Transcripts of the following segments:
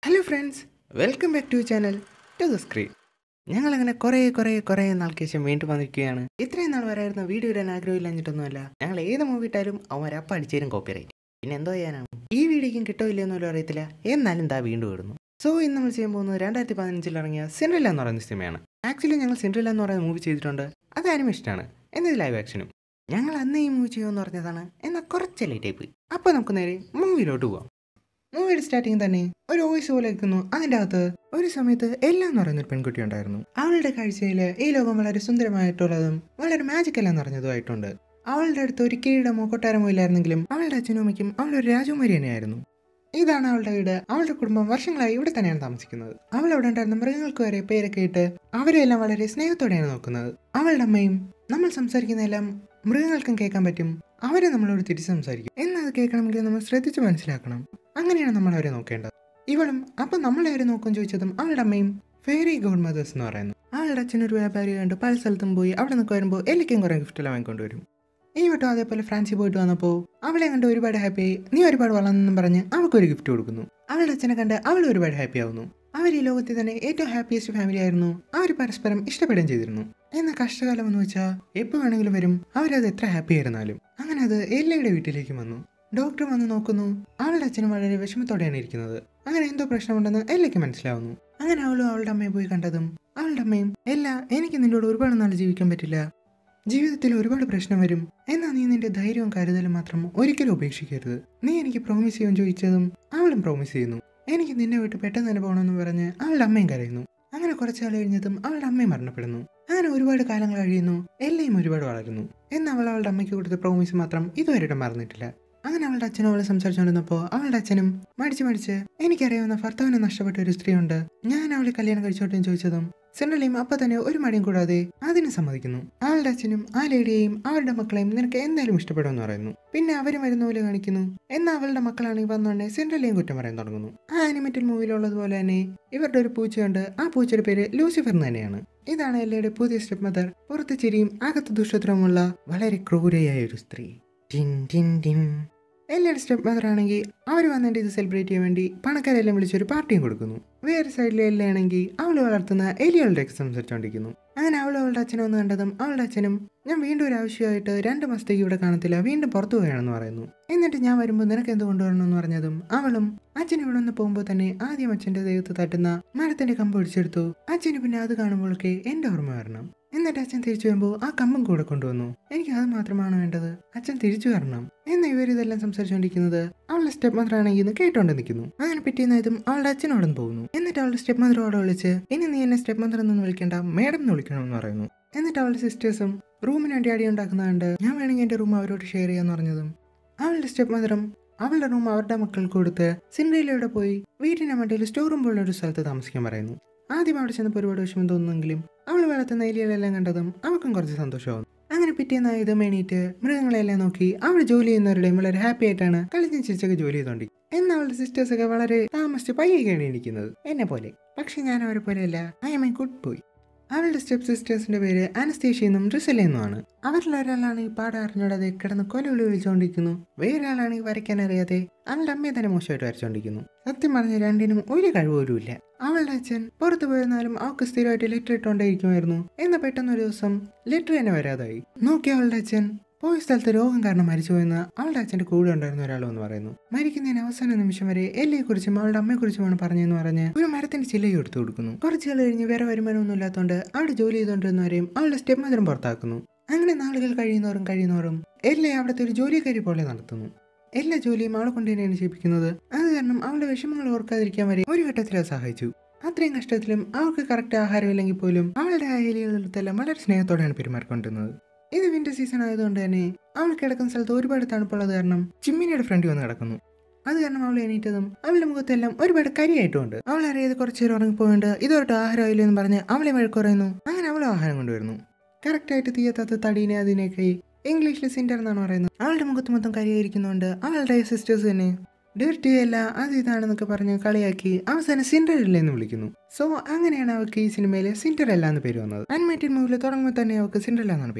Hello friends welcome back to channel to the screen ഞങ്ങളങ്ങനെ കുറേ കുറേ കുറേ നാൾക്ക് ശേഷം വീണ്ടും വന്നിരിക്കുകയാണ് ഇത്രയും നാൾ വരായിരുന്ന വീഡിയോ ഇടാൻ ആഗ്രഹമില്ലാഞ്ഞിട്ടൊന്നുമല്ല ഞങ്ങൾ ഏത് മൂവി ഇട്ടാലും അവൻ അപ്പം അടിച്ചേരും കോപ്പി റൈറ്റ് പിന്നെ എന്തോ ചെയ്യാനാണ് ഈ വീഡിയോയ്ക്കും കിട്ടോ ഇല്ലയോ എന്നൊന്നും അറിയത്തില്ല എന്നാലും എന്താ വീണ്ടും ഇടുന്നു സോ ഇന്ന് നമ്മൾ ചെയ്യാൻ പോകുന്നത് രണ്ടായിരത്തി പതിനഞ്ചിൽ ഇറങ്ങിയ സിൻഡ്രില്ല എന്ന് പറയുന്ന സിനിമയാണ് ആക്ച്വലി ഞങ്ങൾ സിൻഡ്രില്ല എന്ന് പറയുന്ന മൂവി ചെയ്തിട്ടുണ്ട് അത് അനിമേഷനാണ് എന്നത് ലൈവ് ആക്ഷനും ഞങ്ങൾ അന്ന് ഈ മൂവി ചെയ്യുമെന്ന് പറഞ്ഞതാണ് എന്നാൽ കുറച്ച് ലേറ്റായി പോയി അപ്പോൾ നമുക്ക് നേരെ മൂവിയിലോട്ട് പോവാം മൂവിയുടെ സ്റ്റാർട്ടിങ് തന്നെ ഒരു വോയിസ് പോലെ കേൾക്കുന്നു അതിൻ്റെ അകത്ത് ഒരു സമയത്ത് എല്ലാം എന്ന് പറയുന്ന ഒരു പെൺകുട്ടി ഉണ്ടായിരുന്നു അവളുടെ കാഴ്ചയിൽ ഈ ലോകം വളരെ സുന്ദരമായിട്ടുള്ളതും വളരെ മാജിക്കൽ നിറഞ്ഞതുമായിട്ടുണ്ട് അവളുടെ അടുത്ത് ഒരു കിരീടമോ കൊട്ടാരമോ ഇല്ലായിരുന്നെങ്കിലും അവളുടെ അച്ഛനും അമ്മയ്ക്കും അവളൊരു രാജകുമാരി തന്നെയായിരുന്നു ഇതാണ് അവളുടെ വീട് അവളുടെ കുടുംബം വർഷങ്ങളായി ഇവിടെ തന്നെയാണ് താമസിക്കുന്നത് അവൾ അവിടെ ഉണ്ടായിരുന്ന മൃഗങ്ങൾക്ക് വരെ പേരൊക്കെ ഇട്ട് അവരെല്ലാം വളരെ സ്നേഹത്തോടെയാണ് നോക്കുന്നത് അവളുടെ അമ്മയും നമ്മൾ സംസാരിക്കുന്നതെല്ലാം മൃഗങ്ങൾക്കും കേൾക്കാൻ പറ്റും അവരെ നമ്മളോട് തിരിച്ച് സംസാരിക്കും എന്നത് കേൾക്കണമെങ്കിൽ നമ്മൾ ശ്രദ്ധിച്ച് മനസ്സിലാക്കണം അങ്ങനെയാണ് നമ്മൾ അവരെ നോക്കേണ്ടത് ഇവളും അപ്പം നമ്മളെ ആര് നോക്കും ചോദിച്ചതും അവളുടെ അമ്മയും ഫെയറി ഗോഡ് മദേഴ്സ് എന്ന് പറയുന്നു അവളുടെ അച്ഛൻ ഒരു വ്യാപാരി കണ്ട് പല സ്ഥലത്തും പോയി അവിടെ നിൽക്ക് വരുമ്പോൾ എല്ലിക്കും കുറേ ഗിഫ്റ്റെല്ലാം വാങ്ങിക്കൊണ്ടുവരും ഈ വട്ടം അതേപോലെ ഫ്രാൻസിൽ പോയിട്ട് വന്നപ്പോൾ അവളെ കണ്ട് ഒരുപാട് ഹാപ്പിയായി നീ ഒരുപാട് വളർന്നെന്നും പറഞ്ഞ് അവൾക്ക് ഒരു ഗിഫ്റ്റ് കൊടുക്കുന്നു അവളുടെ അച്ഛനെ കണ്ട് അവൾ ഒരുപാട് ഹാപ്പി ആവുന്നു അവർ ഈ ലോകത്തിൽ തന്നെ ഏറ്റവും ഹാപ്പിയസ്റ്റ് ഫാമിലി ആയിരുന്നു അവർ പരസ്പരം ഇഷ്ടപ്പെടുകയും ചെയ്തിരുന്നു എന്നാൽ കഷ്ടകാലം എന്ന് വെച്ചാൽ എപ്പോൾ വേണമെങ്കിലും വരും അവരത് എത്ര ഹാപ്പി ആയിരുന്നാലും അങ്ങനെ അത് എല്ലയുടെ വീട്ടിലേക്ക് വന്നു ഡോക്ടർ വന്ന് നോക്കുന്നു അവളുടെ അച്ഛനും വളരെ വിഷമത്തോടെയാണ് ഇരിക്കുന്നത് അങ്ങനെ എന്തോ പ്രശ്നമുണ്ടെന്ന് എല്ലയ്ക്ക് മനസ്സിലാവുന്നു അങ്ങനെ അവളും അവളുടെ അമ്മയെ പോയി കണ്ടതും അവളുടെ അമ്മയും എല്ല എനിക്ക് നിന്നോട് ഒരുപാട് നാൾ ജീവിക്കാൻ പറ്റില്ല ജീവിതത്തിൽ ഒരുപാട് പ്രശ്നം വരും എന്നാൽ നീ നിന്റെ ധൈര്യവും കരുതലും മാത്രം ഒരിക്കലും ഉപേക്ഷിക്കരുത് നീ എനിക്ക് പ്രോമിസ് ചെയ്യാൻ ചോദിച്ചതും അവളും പ്രോമിസ് ചെയ്യുന്നു എനിക്ക് നിന്നെ വിട്ട് പെട്ടെന്ന് തന്നെ പോകണമെന്ന് പറഞ്ഞ് അവളുടെ അമ്മയും കരയുന്നു അങ്ങനെ കുറച്ചാൾ കഴിഞ്ഞതും അവളുടെ അമ്മയും മരണപ്പെടുന്നു അങ്ങനെ ഒരുപാട് കാലങ്ങൾ കഴിയുന്നു എല്ലാം ഒരുപാട് വളരുന്നു എന്ന് അവൾ അവളുടെ അമ്മയ്ക്ക് കൊടുത്ത പ്രോമിസ് മാത്രം ഇതുവരെ മറന്നിട്ടില്ല അങ്ങനെ അവളുടെ അച്ഛനും അവളെ സംസാരിച്ചുകൊണ്ടിരുന്നപ്പോൾ അവളുടെ അച്ഛനും മടിച്ച് മടിച്ച് എനിക്കറിയാവുന്ന ഭർത്താവിനെ നഷ്ടപ്പെട്ട ഒരു സ്ത്രീയുണ്ട് ഞാൻ അവളെ കല്യാണം കഴിച്ചോട്ടെ എന്ന് ചോദിച്ചതും സിൻഡലിയും അപ്പൊ തന്നെ ഒരു മടിയും കൂടാതെ അതിന് സമ്മതിക്കുന്നു അവളുടെ അച്ഛനും ആ ലേഡിയെയും അവരുടെ മക്കളെയും നിനക്ക് എന്തായാലും ഇഷ്ടപ്പെടുമെന്ന് പറയുന്നു പിന്നെ അവരും വരുന്ന പോലെ കാണിക്കുന്നു എന്നാൽ അവളുടെ മക്കളാണെങ്കിൽ വന്നോണ്ടേ സിൻഡലിയും കുറ്റം പറയാൻ തുടങ്ങുന്നു ആ അനിമറ്റഡ് മൂവിയിലുള്ളതുപോലെ തന്നെ ഇവരുടെ ഒരു പൂച്ചയുണ്ട് ആ പൂച്ചയുടെ പേര് ലൂസിഫർ എന്ന് തന്നെയാണ് ഇതാണ് എല്ലയുടെ പുതിയ സ്റ്റെപ്പ് മദർ പുറത്ത് ചിരിയും അകത്ത് ദുഷ്ടത്രമുള്ള വളരെ ക്രൂരയായ ഒരു സ്ത്രീ ടിൻ ടിൻ ടിൻ എല്ലയുടെ സ്റ്റെപ്പ് മദർ ആണെങ്കിൽ അവർ വന്നിട്ട് ഇത് സെലിബ്രേറ്റ് ചെയ്യാൻ വേണ്ടി പണക്കാരെല്ലാം വിളിച്ചൊരു പാർട്ടിയും കൊടുക്കുന്നു വേറെ സൈഡിലെ എല്ലാണെങ്കിൽ അവൾ വളർത്തുന്ന എലികളുടെ സംസാരിച്ചുകൊണ്ടിരിക്കുന്നു അങ്ങനെ അവൾ അവളുടെ അച്ഛനെ വന്ന് കണ്ടതും അവളുടെ അച്ഛനും ഞാൻ വീണ്ടും ഒരു ആവശ്യമായിട്ട് രണ്ട് മാസത്തേക്ക് ഇവിടെ കാണത്തില്ല വീണ്ടും പുറത്തു പോയാണെന്ന് പറയുന്നു എന്നിട്ട് ഞാൻ വരുമ്പോൾ നിനക്ക് എന്ത് കൊണ്ടുവരണമെന്ന് പറഞ്ഞതും അവളും അച്ഛൻ ഇവിടെ നിന്ന് പോകുമ്പോൾ തന്നെ ആദ്യം അച്ഛൻ്റെ ദേഹത്ത് തട്ടുന്ന മരത്തിന്റെ കമ്പ് ഒടിച്ചെടുത്തു അച്ഛന് പിന്നെ അത് കാണുമ്പോഴൊക്കെ എൻ്റെ ഓർമ്മ വരണം എന്നിട്ട് അച്ഛൻ തിരിച്ചു വരുമ്പോൾ ആ കമ്പും കൂടെ കൊണ്ടുവന്നു എനിക്ക് അത് മാത്രമാണ് വേണ്ടത് അച്ഛൻ തിരിച്ചു വരണം എന്ന് ഇവരിതെല്ലാം സംസാരിച്ചുകൊണ്ടിരിക്കുന്നത് അവളുടെ സ്റ്റെപ്പ് മദർ ആണെങ്കിൽ കേട്ടോണ്ട് നിൽക്കുന്നു അങ്ങനെ പിറ്റേന്നായതും അവളുടെ അച്ഛനോടെ പോകുന്നു എന്നിട്ട് അവളുടെ സ്റ്റെപ്പ് മദറോടെ വിളിച്ച് ഇനി നീ എന്നെ സ്റ്റെപ്പ് മദർ എന്നൊന്നും വിളിക്കേണ്ട മേഡം എന്ന് വിളിക്കണമെന്ന് പറയുന്നു എന്നിട്ട് അവളുടെ സിസ്റ്റേഴ്സും റൂമിന് വേണ്ടി അടി ഉണ്ടാക്കുന്നതുകൊണ്ട് ഞാൻ വേണമെങ്കിൽ എൻ്റെ റൂം അവരോട് ഷെയർ ചെയ്യാന്ന് പറഞ്ഞതും അവളുടെ സ്റ്റെപ്പ് മദറും അവളുടെ റൂം അവരുടെ മക്കൾക്ക് കൊടുത്ത് സിൻഡ്രയിലൂടെ പോയി വീട്ടിന്റെ മട്ടിൽ സ്റ്റോർ റൂം പോലുള്ള ഒരു സ്ഥലത്ത് താമസിക്കാൻ പറയുന്നു ആദ്യം അവിടെ ചെന്നപ്പോൾ ഒരുപാട് വിഷമം തോന്നുന്നെങ്കിലും അവൾ വളർത്തുന്ന ഏരിയകളെല്ലാം കണ്ടതും അവൾക്കും കുറച്ച് സന്തോഷമാവും അങ്ങനെ പിറ്റേന്നായത് മേണീറ്റ് മൃഗങ്ങളെല്ലാം നോക്കി അവൾ ജോലി ചെയ്യുന്നവരുടെയും വളരെ ഹാപ്പി ആയിട്ടാണ് കളിച്ചും ചിരിച്ചൊക്കെ ജോലി ചെയ്തോണ്ടി എന്നാൽ അവളുടെ സിസ്റ്റേഴ്സ് ഒക്കെ വളരെ താമസിച്ച് പയ്യൊക്കെയാണ് ഇരിക്കുന്നത് എന്നെ പോലെ പക്ഷെ ഞാൻ അവരെ പോലെയല്ല I am a good boy അവളുടെ സ്റ്റെപ്പ് സിസ്റ്റേഴ്സിന്റെ പേര് അനസ്തേഷ്യ എന്നും റിസല എന്നുമാണ് അവരിൽ ഒരാളാണെങ്കിൽ പാടാൻ അറിഞ്ഞോടാതെ കിടന്ന് കൊല വിളി വിളിച്ചുകൊണ്ടിരിക്കുന്നു വേറെ ആളാണെങ്കിൽ വരയ്ക്കാൻ അറിയാതെ അവളുടെ അമ്മയെ തന്നെ മോശമായിട്ട് വരച്ചുകൊണ്ടിരിക്കുന്നു സത്യം പറഞ്ഞ രണ്ടിനും ഒരു കഴിവ് പോലും ഇല്ല അവളുടെ അച്ഛൻ പുറത്തു പോയിരുന്നാലും അവൾക്ക് സ്ഥിരമായിട്ട് ലെറ്റർ ഇട്ടുകൊണ്ടേയിരിക്കുമായിരുന്നു എന്നാൽ പെട്ടെന്ന് ഒരു ദിവസം ലെറ്റർ തന്നെ വരാതായി നോക്കി അവളുടെ അച്ഛൻ പോയ സ്ഥലത്ത് രോഗം കാരണം മരിച്ചുപോയെന്ന് അവളുടെ അച്ഛന്റെ കൂടെ ഉണ്ടായിരുന്ന ഒരാൾ എന്ന് പറയുന്നു മരിക്കുന്നതിന് അവസാന നിമിഷം വരെ എല്ലയെ കുറിച്ചും അവളുടെ അമ്മയെ കുറിച്ചുമാണ് പറഞ്ഞതെന്ന് പറഞ്ഞ് ഒരു മരത്തിന്റെ ചില്ലയും എടുത്തു കൊടുക്കുന്നു കുറച്ചു കാലം കഴിഞ്ഞ് വേറെ വരുമാനമൊന്നും ഇല്ലാത്തതുകൊണ്ട് അവിടെ ജോലി ചെയ്തുകൊണ്ടിരുന്നവരെയും അവളുടെ സ്റ്റെപ്പ് മദറും പുറത്താക്കുന്നു അങ്ങനെ നാളുകൾ കഴിയുന്നവരും കഴിയുന്നവരും എല്ലയെ അവിടുത്തെ ഒരു ജോലിക്കാരി പോലെ നടത്തുന്നു എല്ലാ ജോലിയും അവളെ കൊണ്ട് തന്നെയാണ് ചെയ്യിപ്പിക്കുന്നത് അത് കാരണം അവളുടെ വിഷമങ്ങൾ ഓർക്കാതിരിക്കാൻ വരെ ഒരു ഘട്ടത്തിൽ അത് സഹായിച്ചു അത്രയും കഷ്ടത്തിലും അവൾക്ക് കറക്റ്റ് ആഹാരമില്ലെങ്കിൽ പോലും അവളുടെ ആ എലികളെല്ലാം വളരെ സ്നേഹത്തോടെയാണ് പെരുമാറിക്കൊണ്ടിരുന്നത് ഇത് വിന്റർ സീസൺ ആയതുകൊണ്ട് തന്നെ അവൾ കിടക്കുന്ന സ്ഥലത്ത് ഒരുപാട് തണുപ്പുള്ളത് കാരണം ചിമ്മിനിയുടെ ഫ്രണ്ട് വന്ന് കിടക്കുന്നു അത് കാരണം അവൾ എണീറ്റതും അവളുടെ മുഖത്തെല്ലാം ഒരുപാട് കരിയായിട്ടുമുണ്ട് അവൾ അറിയാതെ കുറച്ച് നേരം ഉറങ്ങിപ്പോയിട്ട് ഇതോട്ട് ആഹാരമായില്ല എന്ന് പറഞ്ഞ് അവളെ വഴക്ക് പറയുന്നു അങ്ങനെ അവളും ആഹാരം കൊണ്ടുവരുന്നു കറക്റ്റായിട്ട് തീയത്താത്ത തടീനെ അതിനൊക്കെ ഇംഗ്ലീഷിൽ സിൻഡർ എന്നാണ് പറയുന്നത് അവളുടെ മുഖത്ത് മൊത്തം കരിയായിരിക്കുന്നതുകൊണ്ട് അവളുടെ സിസ്റ്റേഴ്സ് തന്നെ ഡേർട്ടി അല്ല അത് ഇതാണെന്നൊക്കെ പറഞ്ഞ് കളിയാക്കി അവസാനം സിൻഡറല്ല എന്ന് വിളിക്കുന്നു സോ അങ്ങനെയാണ് അവൾക്ക് ഈ സിനിമയിൽ സിൻഡറല്ല എന്ന് പേര് വന്നത് അനിമേറ്റഡ് മൂവിൽ തുടങ്ങുമ്പോൾ തന്നെ അവൾക്ക് സിൻഡറല്ല എന്നാണ് പേര്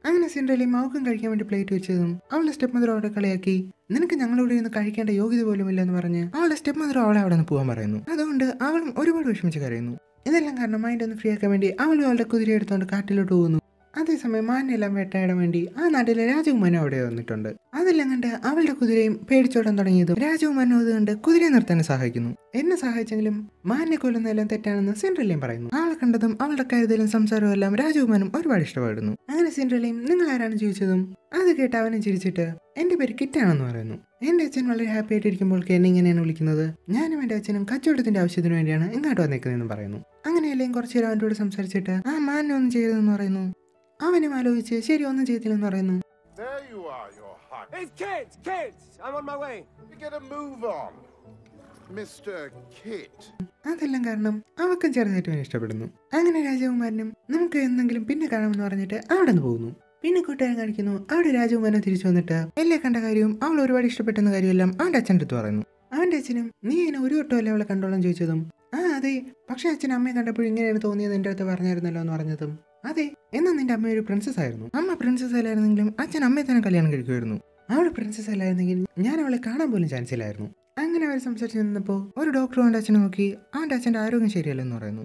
അങ്ങനെ സിൻഡ്രലയും അവൾക്കും കഴിക്കാൻ വേണ്ടി പ്ലേറ്റ് വെച്ചതും അവളുടെ സ്റ്റെപ്പ് മദർ അവളെ കളിയാക്കി നിനക്ക് ഞങ്ങളോട് ഇരുന്ന് കഴിക്കേണ്ട യോഗ്യത പോലും ഇല്ലെന്ന് പറഞ്ഞ് അവളുടെ സ്റ്റെപ്പ് മദർ അവളെ അവിടെ നിന്ന് പോകാൻ പറയുന്നു അതുകൊണ്ട് അവളും ഒരുപാട് വിഷമിച്ച് കരയുന്നു ഇതെല്ലാം കാരണം മൈൻഡ് ഒന്ന് ഫ്രീ ആക്കാൻ വേണ്ടി അവളും അവളുടെ കുതിര എടുത്തുകൊണ്ട് കാട്ടിലോട്ട് പോകുന്നു അതേസമയം മാനെല്ലാം വേട്ടയാടാൻ വേണ്ടി ആ നാട്ടിലെ രാജകുമാരൻ അവിടെ വന്നിട്ടുണ്ട് അതെല്ലാം കണ്ട് അവളുടെ കുതിരയും പേടിച്ചോടാൻ തുടങ്ങിയതും രാജകുമാരനും അത് കണ്ട് കുതിരയെ നിർത്താൻ സഹായിക്കുന്നു എന്നെ സഹായിച്ചെങ്കിലും മാനിനെ കൊല്ലുന്നതെല്ലാം തെറ്റാണെന്ന് സിൻഡ്രലയും പറയുന്നു അവളെ കണ്ടതും അവളുടെ കരുതലും സംസാരവും എല്ലാം രാജകുമാരനും ഒരുപാട് ഇഷ്ടപ്പെടുന്നു അങ്ങനെ സിൻഡ്രലയും നിങ്ങൾ ആരാണ് ചോദിച്ചതും അത് കേട്ട് അവനെ ചിരിച്ചിട്ട് എന്റെ പേര് കിറ്റാണെന്ന് പറയുന്നു എന്റെ അച്ഛൻ വളരെ ഹാപ്പി ആയിട്ടിരിക്കുമ്പോൾ എന്നെ ഇങ്ങനെയാണ് വിളിക്കുന്നത് ഞാനും എന്റെ അച്ഛനും കച്ചവടത്തിന്റെ ആവശ്യത്തിന് വേണ്ടിയാണ് ഇങ്ങോട്ട് വന്നേക്കുന്നതെന്ന് പറയുന്നു അങ്ങനെയല്ലേ കുറച്ചു നേരം അവൻ്റെ കൂടെ സംസാരിച്ചിട്ട് ആ മാനിനെ ഒന്നും ചെയ്തതെന്ന് പറയുന്നു അവനും ആലോചിച്ച് ശരി ഒന്നും ചെയ്തില്ലെന്ന് പറയുന്നു There you are, your heart. Hey, kids, kids! I'm on my way. You get a move on, Mr. Kit. അതെല്ലാം കാരണം അവക്കും ചെറുതായിട്ട് അവനെ ഇഷ്ടപ്പെടുന്നു അങ്ങനെ രാജകുമാരനും നമുക്ക് എന്തെങ്കിലും പിന്നെ കാണാമെന്ന് പറഞ്ഞിട്ട് അവിടെ നിന്ന് പോകുന്നു പിന്നെ കൂട്ടുകാരൻ കാണിക്കുന്നു അവിടെ രാജകുമാരനെ തിരിച്ചു വന്നിട്ട് എല്ലാം കണ്ട കാര്യവും അവൾ ഒരുപാട് ഇഷ്ടപ്പെട്ടെന്ന കാര്യമെല്ലാം അവന്റെ അച്ഛൻ്റെ അടുത്ത് പറയുന്നു അവന്റെ അച്ഛനും നീ അതിനെ ഒരു വട്ടമല്ലേ അവളെ കണ്ടോളാൻ ചോദിച്ചതും ആ അതെ പക്ഷെ അച്ഛൻ അമ്മയെ കണ്ടപ്പോൾ ഇങ്ങനെയാണ് തോന്നിയത് എൻ്റെ അടുത്ത് പറഞ്ഞായിരുന്നല്ലോ എന്ന് പറഞ്ഞതും അതെ എന്നാൽ നിന്റെ അമ്മ ഒരു പ്രിൻസസ് ആയിരുന്നു അമ്മ പ്രിൻസസ് അല്ലായിരുന്നെങ്കിലും അച്ഛൻ അമ്മയെ തന്നെ കല്യാണം കഴിക്കുമായിരുന്നു അവൾ പ്രിൻസസ് അല്ലായിരുന്നെങ്കിൽ ഞാൻ അവളെ കാണാൻ പോലും ചാൻസ് ഇല്ലായിരുന്നു അങ്ങനെ അവർ സംസാരിച്ച് നിന്നപ്പോൾ ഒരു ഡോക്ടർ അവൻ്റെ അച്ഛനെ നോക്കി അവൻ്റെ അച്ഛൻ്റെ ആരോഗ്യം ശരിയല്ലെന്ന് പറയുന്നു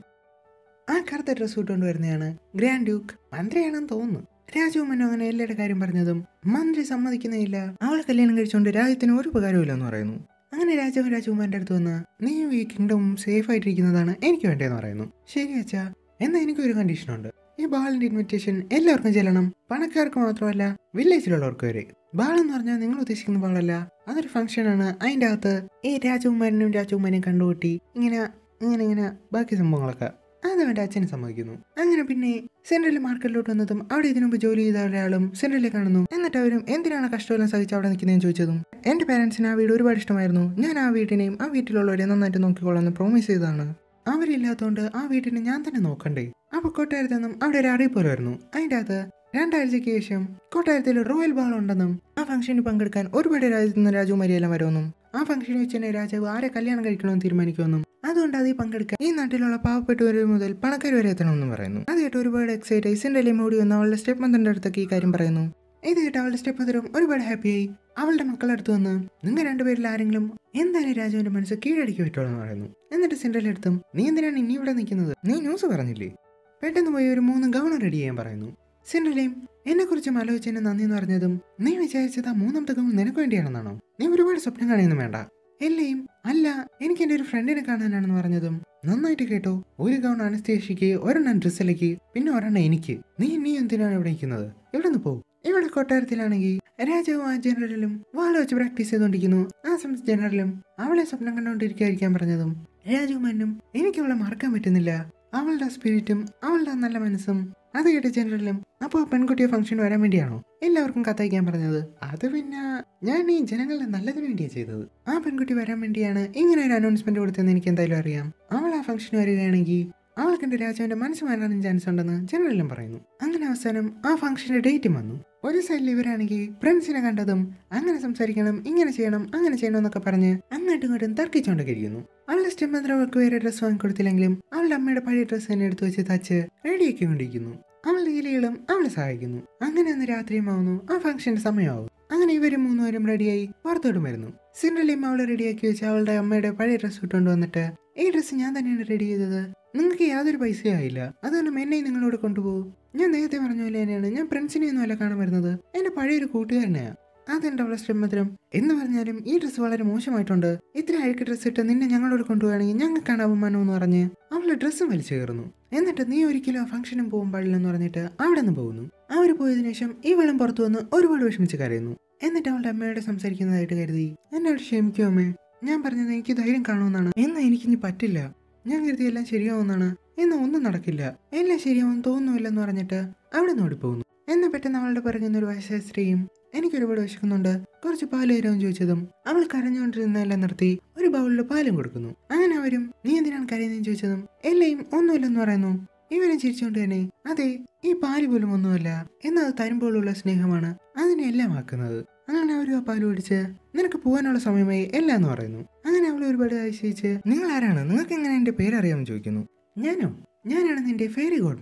ആ കറുത്ത ഡ്രസ് ഇട്ടുകൊണ്ട് വരുന്നതാണ് ഗ്രാൻഡ് ഡ്യൂക്ക് മന്ത്രിയാണെന്ന് തോന്നുന്നു രാജകുമാരൻ അങ്ങനെ എല്ലാവരുടെ കാര്യം പറഞ്ഞതും മന്ത്രി സമ്മതിക്കുന്നേയില്ല അവളെ കല്യാണം കഴിച്ചുകൊണ്ട് രാജ്യത്തിന് ഒരു ഉപകാരമില്ലെന്ന് പറയുന്നു അങ്ങനെ രാജാവ് രാജകുമാരൻ്റെ അടുത്ത് വന്ന് നീയും ഈ കിങ്ഡവും സേഫ് ആയിട്ടിരിക്കുന്നതാണ് എനിക്ക് വേണ്ടതെന്ന് പറയുന്നു ശരി അച്ഛാ എന്നാൽ എനിക്കൊരു കണ്ടീഷനുണ്ട് ഈ ബാളിന്റെ ഇൻവിറ്റേഷൻ എല്ലാവർക്കും ചെല്ലണം പണക്കാർക്ക് മാത്രമല്ല വില്ലേജിലുള്ളവർക്ക് വരെ ബാൾ എന്ന് പറഞ്ഞാൽ നിങ്ങൾ ഉദ്ദേശിക്കുന്ന ബാളല്ല അതൊരു ഫംഗ്ഷനാണ് അതിൻ്റെ അകത്ത് ഈ രാജകുമാരനും രാജകുമാരനെയും കണ്ടുകൂട്ടി ഇങ്ങനെ ഇങ്ങനെ ഇങ്ങനെ ബാക്കി സംഭവങ്ങളൊക്കെ അത് അവൻ്റെ അച്ഛനെ സമ്മതിക്കുന്നു അങ്ങനെ പിന്നെ സെൻട്രൽ മാർക്കറ്റിലോട്ട് വന്നതും അവിടെ ഇതിനു മുമ്പ് ജോലി ചെയ്ത ഒരാളും സെൻട്രലിൽ കാണുന്നു എന്നിട്ട് അവരും എന്തിനാണ് കഷ്ടമെല്ലാം സഹിച്ച് അവിടെ നിൽക്കുന്നതെന്ന് ചോദിച്ചതും എൻ്റെ പാരൻസിന് ആ വീട് ഒരുപാട് ഇഷ്ടമായിരുന്നു ഞാൻ ആ വീട്ടിനെയും ആ വീട്ടിലുള്ളവരെ നന്നായിട്ട് നോക്കിക്കോളാം പ്രോമിസ് ചെയ്തതാണ് അവരില്ലാത്തതുകൊണ്ട് ആ വീട്ടിനെ ഞാൻ തന്നെ നോക്കണ്ടേ അപ്പൊ കൊട്ടാരത്തിൽ നിന്നും അവിടെ ഒരു അറിയിപ്പ് വരുന്നു അതിൻ്റെ അകത്ത് രണ്ടാഴ്ചയ്ക്ക് ശേഷം കൊട്ടാരത്തിൽ റോയൽ ബാൾ ഉണ്ടെന്നും ആ ഫംഗ്ഷനിൽ പങ്കെടുക്കാൻ ഒരുപാട് രാജ്യത്തു നിന്ന് രാജകുമാരിയെല്ലാം വരുമെന്നും ആ ഫംഗ്ഷനിൽ വെച്ച് തന്നെ രാജാവ് ആരെ കല്യാണം കഴിക്കണമെന്ന് തീരുമാനിക്കുമെന്നും അതുകൊണ്ട് അതിൽ പങ്കെടുക്കാൻ ഈ നാട്ടിലുള്ള പാവപ്പെട്ടവർ മുതൽ പണക്കാർ വരെ എത്തണമെന്നും പറയുന്നു അത് കേട്ട് ഒരുപാട് എക്സൈറ്റ് ഐസിൻ്റെ മോടി വന്ന് അവളുടെ സ്റ്റെപ്പ് മന്ത്രിന്റെ അടുത്തൊക്കെ ഈ കാര്യം പറയുന്നു ഇത് കേട്ട് അവളുടെ സ്റ്റെപ്പ് മന്ത്രം ഒരുപാട് ഹാപ്പിയായി അവളുടെ മക്കളടുത്ത് വന്ന് നിങ്ങൾ രണ്ടുപേരിൽ ആരെങ്കിലും എന്തായാലും രാജുവിന്റെ മനസ്സ് കീഴടക്കി പറ്റുള്ളൂ എന്ന് പറയുന്നു എന്നിട്ട് സിൻഡ്രലിന്റെ അടുത്തും നീ എന്തിനാണ് ഇനി ഇവിടെ നിൽക്കുന്നത് നീ ന്യൂസ് പറഞ്ഞില്ലേ പെട്ടെന്ന് പോയി ഒരു മൂന്ന് ഗൗൺ റെഡി ചെയ്യാൻ പറയുന്നു സിൻഡ്രലയും എന്നെ കുറിച്ച് ആലോചിച്ചതിന് നന്ദി എന്ന് പറഞ്ഞതും നീ വിചാരിച്ചത് ആ മൂന്നാമത്തെ ഗൗൺ നിനക്ക് വേണ്ടിയാണെന്നാണോ നീ ഒരുപാട് സ്വപ്നം കാണുന്നു വേണ്ട എല്ലാം അല്ല എനിക്ക് എൻ്റെ ഒരു ഫ്രണ്ടിനെ കാണാനാണെന്ന് പറഞ്ഞതും നന്നായിട്ട് കേട്ടോ ഒരു ഗൗൺ അനസ്തേഷിക്ക് ഒരെണ്ണം ഡ്രസ്സിലേക്ക് പിന്നെ ഒരെണ്ണം എനിക്ക് നീ നീ എന്തിനാണ് ഇവിടെ നിൽക്കുന്നത് ഇവിടെ നിന്ന് പോ ഇവിടെ കൊട്ടാരത്തിലാണെങ്കിൽ രാജാവും ആ ജനറലും വാള വെച്ച് പ്രാക്ടീസ് ചെയ്തുകൊണ്ടിരിക്കുന്നു ആ സമയത്ത് ജനറലും അവളെ സ്വപ്നം കണ്ടുകൊണ്ടിരിക്കാതിരിക്കാൻ പറഞ്ഞതും രാജകുമാരനും എനിക്ക് അവളെ മറക്കാൻ പറ്റുന്നില്ല അവളുടെ സ്പിരിറ്റും അവളുടെ നല്ല മനസ്സും അത് കേട്ട ജനറലും അപ്പോൾ പെൺകുട്ടിയെ ഫംഗ്ഷൻ വരാൻ വേണ്ടിയാണോ എല്ലാവർക്കും കത്തയക്കാൻ പറഞ്ഞത് അത് പിന്നെ ഞാൻ ഈ ജനങ്ങളുടെ നല്ലതിന് വേണ്ടിയാണ് ചെയ്തത് ആ പെൺകുട്ടി വരാൻ വേണ്ടിയാണ് ഇങ്ങനെ ഒരു അനൗൺസ്മെന്റ് കൊടുത്തതെന്ന് എനിക്ക് എന്തായാലും അറിയാം അവൾ ആ ഫംഗ്ഷന് വരികയാണെങ്കിൽ അവൾക്ക് എൻ്റെ രാജാവിന്റെ മനസ്സ് മാറാനും ചാൻസ് ഉണ്ടെന്ന് ജനറലും പറയുന്നു അങ്ങനെ അവസാനം ആ ഫംഗ്ഷന്റെ ഡേറ്റും വന്നു ഒരു സൈഡിൽ ഇവരാണെങ്കിൽ ഫ്രണ്ട്സിനെ കണ്ടതും അങ്ങനെ സംസാരിക്കണം ഇങ്ങനെ ചെയ്യണം അങ്ങനെ ചെയ്യണം എന്നൊക്കെ പറഞ്ഞ് അങ്ങോട്ടും ഇങ്ങോട്ടും തർക്കിച്ചുകൊണ്ടൊക്കെ ഇരിക്കുന്നു അവളുടെ സ്റ്റെമ്മന്ത്രം അവൾക്ക് വേറെ ഡ്രസ്സ് വാങ്ങിക്കൊടുത്തില്ലെങ്കിലും അവളുടെ അമ്മയുടെ പഴയ ഡ്രസ്സ് തന്നെ എടുത്തു വെച്ച് തച്ച് റെഡിയാക്കിക്കൊണ്ടിരിക്കുന്നു അവളുടെ ഇലകളും അവളെ സഹായിക്കുന്നു അങ്ങനെ അന്ന് രാത്രിയുമാവുന്നു ആ ഫംഗ്ഷന്റെ സമയമാവും അങ്ങനെ ഇവരും മൂന്നുപേരും റെഡിയായി പുറത്തോട്ടും വരുന്നു സിൻഡ്രലയും അവളെ റെഡിയാക്കി വെച്ച് അവളുടെ അമ്മയുടെ പഴയ ഡ്രസ്സ് ഇട്ടുകൊണ്ട് വന്നിട്ട് ഈ ഡ്രസ്സ് ഞാൻ തന്നെയാണ് റെഡി ചെയ്തത് നിങ്ങൾക്ക് യാതൊരു പൈസയും ആയില്ല അതുകൊണ്ട് എന്നെയും നിങ്ങളോട് കൊണ്ടുപോകും ഞാൻ നേരത്തെ പറഞ്ഞ പോലെ തന്നെയാണ് ഞാൻ ഫ്രണ്ട്സിനെ ഒന്നും അല്ല കാണാൻ വരുന്നത് എന്റെ പഴയൊരു കൂട്ടുകാരനെയാ അതെന്റെ അവളെ ശ്രമത്തിലും എന്ന് പറഞ്ഞാലും ഈ ഡ്രസ്സ് വളരെ മോശമായിട്ടുണ്ട് ഇത്ര അഴുക്ക് ഡ്രസ്സ് ഇട്ട് നിന്നെ ഞങ്ങളോട് കൊണ്ടുപോവുകയാണെങ്കിൽ ഞങ്ങൾക്കാണ് അപമാനം എന്ന് പറഞ്ഞ് അവളുടെ ഡ്രസ്സ് വലിച്ചു കയറുന്നു എന്നിട്ട് നീ ഒരിക്കലും ആ ഫംഗ്ഷനും പോകാൻ പാടില്ലെന്ന് പറഞ്ഞിട്ട് അവിടെ നിന്ന് പോകുന്നു അവർ പോയതിനു ശേഷം ഈ വെള്ളം പുറത്തു വന്ന് ഒരുപാട് വിഷമിച്ച് കരയുന്നു എന്നിട്ട് അവളുടെ അമ്മയോട് സംസാരിക്കുന്നതായിട്ട് കരുതി എന്നോട് ക്ഷമിക്കോ അമ്മേ ഞാൻ പറഞ്ഞത് എനിക്ക് ധൈര്യം കാണുമെന്നാണ് എന്നാ എനിക്കിനി പറ്റില്ല ഞാൻ കരുതി എല്ലാം ശരിയാവുമെന്നാണ് എന്നാ ഒന്നും നടക്കില്ല എല്ലാം ശരിയാവും തോന്നുന്നില്ലെന്ന് പറഞ്ഞിട്ട് അവിടെ നിന്ന് ഓടിപ്പോകുന്നു എന്നാ പെട്ടെന്ന് അവളുടെ പിറകുന്ന ഒരു വയസ്സായ സ്ത്രീയും എനിക്ക് ഒരുപാട് വിശക്കുന്നുണ്ട് കുറച്ച് പാല് തരാമെന്ന് ചോദിച്ചതും അവൾ കരഞ്ഞുകൊണ്ടിരുന്നെല്ലാം നിർത്തി ഒരു ബൗളിൽ പാലും കൊടുക്കുന്നു അങ്ങനെ അവരും നീ എന്തിനാണ് കരയുന്നതെന്ന് ചോദിച്ചതും എല്ലാം ഒന്നുമില്ലെന്ന് പറയുന്നു ഇവരും ചിരിച്ചുകൊണ്ട് തന്നെ അതെ ഈ പാല് പോലും ഒന്നുമല്ല എന്നാൽ അത് തരുമ്പോഴുള്ള സ്നേഹമാണ് അതിനെ എല്ലാം ആക്കുന്നത് അങ്ങനെ അവരും ആ പാല് കുടിച്ച് നിനക്ക് പോകാനുള്ള സമയമായി എല്ലാം എന്ന് പറയുന്നു അങ്ങനെ അവൾ ഒരുപാട് അതിശയിച്ച് നിങ്ങൾ ആരാണ് നിങ്ങൾക്ക് എങ്ങനെ എന്റെ പേരറിയാമെന്ന് ചോദിക്കുന്നു ഞാനോ ഞാനാണ് നിന്റെ ഫെയറി ഗോഡ് മദർ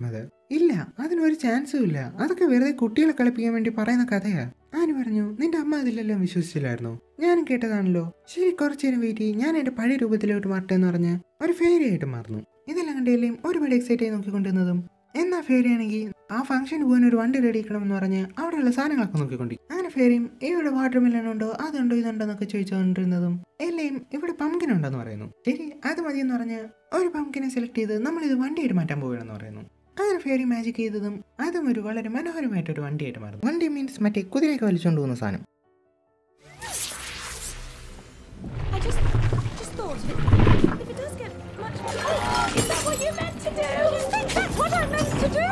ഇല്ല അതിനൊരു ചാൻസും ഇല്ല അതൊക്കെ വെറുതെ കുട്ടികളെ കളിപ്പിക്കാൻ വേണ്ടി പറയുന്ന കഥയാ ആനി പറഞ്ഞു നിന്റെ അമ്മ അതിലെല്ലാം വിശ്വസിച്ചില്ലായിരുന്നു ഞാനും കേട്ടതാണല്ലോ ശരി കുറച്ചു നേരം വെയിറ്റ് ചെയ്യും ഞാൻ എന്റെ പഴയ രൂപത്തിലോട്ട് മാറട്ടെ എന്ന് പറഞ്ഞ് ഒരു ഫേരി ആയിട്ട് മാറുന്നു ഇതെല്ലാം കണ്ടെല്ലാം ഒരുപാട് എക്സൈറ്റ് ആയി നോക്കിക്കൊണ്ടിരുന്നതും എന്നാ ഫേരി ആണെങ്കിൽ ആ ഫംഗ്ഷന് പോകാൻ ഒരു വണ്ടി റെഡി എന്ന് പറഞ്ഞ് അവിടെയുള്ള സാധനങ്ങളൊക്കെ നോക്കിക്കൊണ്ടി അങ്ങനെ ഫേരിയും ഇവിടെ വാട്ടർ മെലൺ ഉണ്ടോ അതുണ്ടോ ഇതുണ്ടോ എന്നൊക്കെ ചോദിച്ചുകൊണ്ടിരുന്നതും എല്ലാം ഇവിടെ പമ്പിൻ ഉണ്ടെന്ന് പറയുന്നു ശരി അത് മതി എന്ന് പറഞ്ഞ് ഒരു പമ്പിനെ സെലക്ട് ചെയ്ത് നമ്മൾ ഇത് വണ്ടിയായിട്ട് മാറ്റാൻ പോവുകയാണെന്ന് പറയുന്നു അങ്ങനെ ഫേരി മാജിക് ചെയ്തതും അതും ഒരു വളരെ മനോഹരമായിട്ടൊരു വണ്ടിയായിട്ട് മാറുന്നു വണ്ടി മീൻസ് മറ്റേ കുതിരയൊക്കെ വലിച്ചുകൊണ്ട് പോകുന്ന സാധനം I just, just thought if, if it does get much more. Oh, is that what you meant to do? You think that's what I meant to do?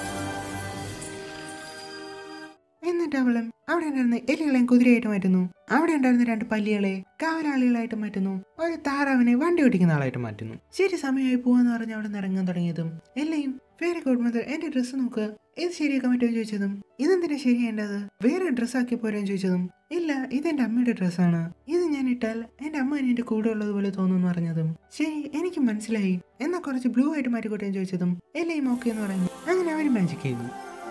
എന്നിട്ട് അവളും അവിടെ ഉണ്ടായിരുന്ന എലികളെയും കുതിരയായിട്ട് മാറ്റുന്നു അവിടെ ഉണ്ടായിരുന്ന രണ്ട് പല്ലികളെ കാവലാളികളായിട്ട് മാറ്റുന്നു ഒരു താറാവിനെ വണ്ടി ഓടിക്കുന്ന ആളായിട്ട് മാറ്റുന്നു ശരി സമയമായി പോവാന്ന് പറഞ്ഞ് അവിടെ നിന്ന് ഇറങ്ങാൻ തുടങ്ങിയതും എല്ലാം വേറെ ഗോഡ് മദർ എന്റെ ഡ്രസ്സ് നോക്ക് ഇത് ശരിയാക്കാൻ പറ്റുമോ ചോദിച്ചതും ഇതെന്തിനാ ശരിയേണ്ടത് വേറെ ഡ്രസ്സ് ആക്കി പോരാൻ ചോദിച്ചതും ഇല്ല ഇതെന്റെ അമ്മയുടെ ഡ്രസ്സാണ് ഇത് ഞാൻ ഇട്ടാൽ എന്റെ അമ്മ എന്റെ കൂടെ ഉള്ളതുപോലെ തോന്നുന്നു പറഞ്ഞതും ശരി എനിക്ക് മനസ്സിലായി എന്നാ കുറച്ച് ബ്ലൂ ആയിട്ട് മാറ്റിക്കോട്ടെ എന്ന് ചോദിച്ചതും എല്ലാം ഓക്കെ എന്ന് പറയുന്നു അങ്ങനെ അവർ മാജിക് ചെയ്യുന്നു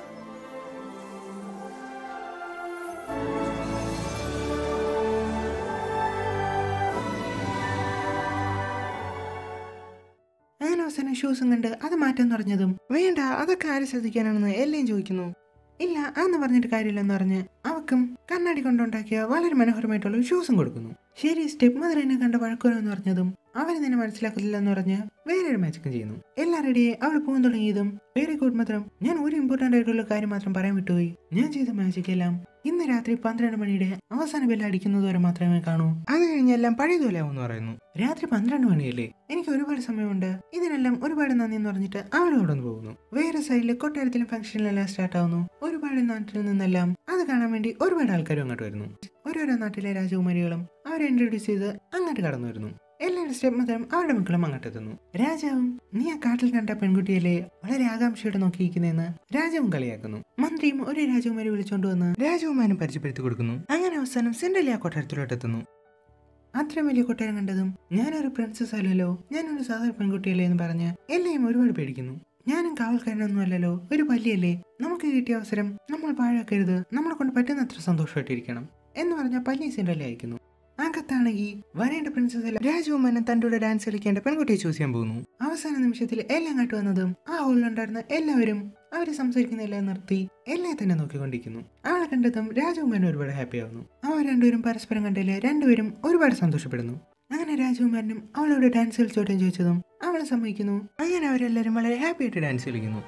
അങ്ങനെ അവസാനം ഷൂസും കണ്ട് അത് മാറ്റാൻ പറഞ്ഞതും വേണ്ട അതൊക്കെ ആര് ശ്രദ്ധിക്കാനാണെന്ന് എല്ലാം ചോദിക്കുന്നു ഇല്ല അതെന്ന് പറഞ്ഞിട്ട് കാര്യമില്ലെന്ന് പറഞ്ഞ് അവക്കും കണ്ണാടി കൊണ്ടുണ്ടാക്കിയ വളരെ മനോഹരമായിട്ടുള്ള ഒരു ഷൂസും കൊടുക്കുന്നു ശരി സ്റ്റെപ്പ് മദർ എന്നെ കണ്ട വഴക്കുവരെന്ന് പറഞ്ഞതും അവരെ നിന്നെ മനസ്സിലാക്കില്ലെന്ന് പറഞ്ഞ് വേറൊരു മാജിക്കും ചെയ്യുന്നു എല്ലാം റെഡിയായി അവൾ പോകാൻ തുടങ്ങിയതും വെരി ഗുഡ് മാത്രം ഞാൻ ഒരു ഇമ്പോർട്ടന്റ് ആയിട്ടുള്ള കാര്യം മാത്രം പറയാൻ വിട്ടുപോയി ഞാൻ ചെയ്ത മാജിക് എല്ലാം ഇന്ന് രാത്രി പന്ത്രണ്ട് മണിയുടെ അവസാന ബെല്ല് അടിക്കുന്നത് വരെ മാത്രമേ കാണൂ അത് കഴിഞ്ഞെല്ലാം പഴയതുപോലെ ആവുമെന്ന് പറയുന്നു രാത്രി പന്ത്രണ്ട് മണിയല്ലേ എനിക്ക് ഒരുപാട് സമയമുണ്ട് ഇതിനെല്ലാം ഒരുപാട് നന്ദി എന്ന് പറഞ്ഞിട്ട് അവൾ അവിടെ നിന്ന് പോകുന്നു വേറെ സൈഡിൽ കൊട്ടാരത്തിലും ഫംഗ്ഷനിലെല്ലാം സ്റ്റാർട്ട് ആവുന്നു ഒരുപാട് നാട്ടിൽ നിന്നെല്ലാം അത് കാണാൻ വേണ്ടി ഒരുപാട് ആൾക്കാരും അങ്ങോട്ട് വരുന്നു ഓരോരോ നാട്ടിലെ രാജകുമാരികളും അവരെ ഇൻട്രൊഡ്യൂസ് ചെയ്ത് അങ്ങോട്ട് കടന്നു വരുന്നു എല്ലാവരുടെ സ്റ്റെപ്പ് മതം അവരുടെ മക്കളും അങ്ങോട്ട് എത്തുന്നു രാജാവും നീ ആ കാട്ടിൽ കണ്ട പെൺകുട്ടിയല്ലേ വളരെ ആകാംക്ഷയോടെ നോക്കിയിരിക്കുന്നതെന്ന് രാജാവും കളിയാക്കുന്നു മന്ത്രിയും ഒരു രാജകുമാരി വിളിച്ചോണ്ട് വന്ന് രാജകുമാരനും പരിചയപ്പെടുത്തി കൊടുക്കുന്നു അങ്ങനെ അവസാനം സിൻഡലി ആ കൊട്ടാരത്തിലോട്ട് എത്തുന്നു അത്രയും വലിയ കൊട്ടാരം കണ്ടതും ഞാനൊരു പ്രിൻസസ് അല്ലല്ലോ ഞാനൊരു സാധാരണ പെൺകുട്ടിയല്ലേ എന്ന് പറഞ്ഞ് എല്ലാം ഒരുപാട് പേടിക്കുന്നു ഞാനും കാവൽക്കാരനൊന്നും അല്ലല്ലോ ഒരു പല്ലിയല്ലേ നമുക്ക് കിട്ടിയ അവസരം നമ്മൾ പാഴാക്കരുത് നമ്മളെ കൊണ്ട് പറ്റുന്നത്ര സന്തോഷമായിട്ടിരിക്കണം എന്ന് പറഞ്ഞ പല്ലി സിൻഡലി അയക്കുന്നു അകത്താണെങ്കിൽ വരേണ്ട പ്രിൻസസ് എല്ലാം രാജകുമാരൻ തൻ്റെ കൂടെ ഡാൻസ് കളിക്കേണ്ട പെൺകുട്ടിയെ ചൂസ് ചെയ്യാൻ പോകുന്നു അവസാന നിമിഷത്തിൽ എല്ലാം അങ്ങോട്ട് വന്നതും ആ ഹോളിലുണ്ടായിരുന്ന എല്ലാവരും അവര് സംസാരിക്കുന്ന എല്ലാം നിർത്തി എല്ലാം തന്നെ നോക്കിക്കൊണ്ടിരിക്കുന്നു അവളെ കണ്ടതും രാജകുമാരൻ ഒരുപാട് ഹാപ്പി ആവുന്നു അവർ രണ്ടുപേരും പരസ്പരം കണ്ടതില് രണ്ടുപേരും ഒരുപാട് സന്തോഷപ്പെടുന്നു അങ്ങനെ രാജകുമാരനും അവളോട് ഡാൻസ് കളിച്ചോട്ടെ എന്ന് ചോദിച്ചതും അവൾ സമ്മതിക്കുന്നു അങ്ങനെ അവരെല്ലാവരും വളരെ ഹാപ്പി ആയിട്ട് ഡാൻസ് കളിക്കുന്നു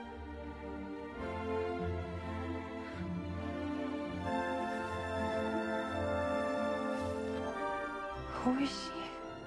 Who is she?